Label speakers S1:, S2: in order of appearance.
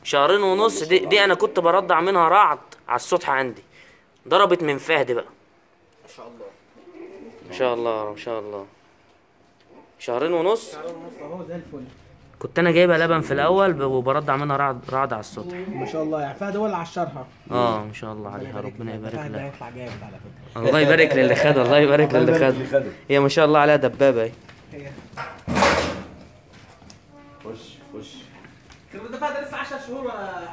S1: شهرين ونص دي, دي انا كنت برضع منها رعد على السطح عندي ضربت من فهد بقى
S2: ما شاء الله
S1: ما شاء الله ما شاء الله شهرين ونص
S2: شهر ونص اهو زي الفل
S1: كنت انا جايبها لبن في الاول ب- وبرضع منها رعد رعد على السطح
S2: ما شاء الله يعني فهد هو اللي عشرها
S1: اه ما شاء الله عليها ربنا يبارك
S2: فهد ده
S1: لها
S2: هيطلع جامد على فكره
S1: الله يبارك للي خد الله يبارك للي خد هي ما شاء الله عليها دبابه اهي
S2: هي
S3: خش خش
S2: ده فهد لسه 10 شهور ولا